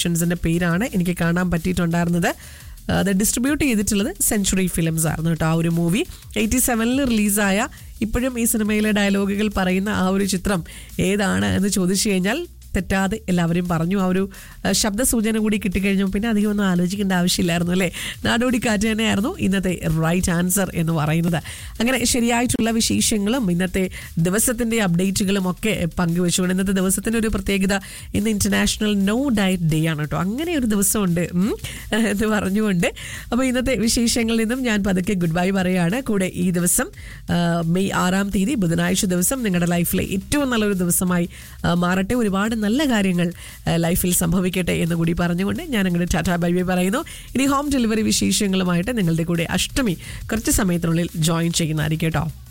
പ്രൊഡക്ഷൻസിന്റെ പേരാണ് എനിക്ക് കാണാൻ പറ്റിയിട്ടുണ്ടായിരുന്നത് അത് ഡിസ്ട്രിബ്യൂട്ട് ചെയ്തിട്ടുള്ളത് സെഞ്ചുറി ഫിലിംസ് ആയിരുന്നു കേട്ടോ ആ ഒരു മൂവി എയ്റ്റി സെവനിൽ റിലീസായ ഇപ്പോഴും ഈ സിനിമയിലെ ഡയലോഗുകൾ പറയുന്ന ആ ഒരു ചിത്രം ഏതാണ് എന്ന് ചോദിച്ചു കഴിഞ്ഞാൽ തെറ്റാതെ എല്ലാവരും പറഞ്ഞു ആ ഒരു അഹ്, ശബ്ദ സൂചന കൂടി കിട്ടിക്കഴിഞ്ഞു പിന്നെ അധികം ഒന്നും ആലോചിക്കേണ്ട ആവശ്യമില്ലായിരുന്നു അല്ലേ നാടോടി കാറ്റ് തന്നെയായിരുന്നു ഇന്നത്തെ റൈറ്റ് ആൻസർ എന്ന് പറയുന്നത് അങ്ങനെ ശരിയായിട്ടുള്ള വിശേഷങ്ങളും ഇന്നത്തെ ദിവസത്തിന്റെ അപ്ഡേറ്റുകളും ഒക്കെ പങ്കുവെച്ചുകൊണ്ട് ഇന്നത്തെ ദിവസത്തിന്റെ ഒരു പ്രത്യേകത ഇന്ന് ഇന്റർനാഷണൽ നോ ഡയറ്റ് ഡേ ആണ് കേട്ടോ അങ്ങനെ ഒരു ദിവസമുണ്ട് ഉം, എന്ന് പറഞ്ഞുകൊണ്ട് അപ്പോൾ ഇന്നത്തെ വിശേഷങ്ങളിൽ നിന്നും ഞാൻ പതുക്കെ ഗുഡ് ബൈ പറയുകയാണ് കൂടെ ഈ ദിവസം ആ, മെയ് ആറാം തീയതി ബുധനാഴ്ച ദിവസം നിങ്ങളുടെ ലൈഫിലെ ഏറ്റവും നല്ലൊരു ദിവസമായി ആ, മാറട്ടെ ഒരുപാട് നല്ല കാര്യങ്ങൾ ആ, ലൈഫിൽ സംഭവിക്കട്ടെ എന്ന് കൂടി പറഞ്ഞുകൊണ്ട് ഞാൻ അങ്ങോട്ട് ടാറ്റാ ബൈ ബൈ പറയുന്നു ഇനി ഹോം ഡെലിവറി വിശേഷങ്ങളുമായിട്ട് നിങ്ങളുടെ കൂടെ അഷ്ടമി കുറച്ച് സമയത്തിനുള്ളിൽ ജോയിൻ ചെയ്യുന്നതായിരിക്കും കേട്ടോ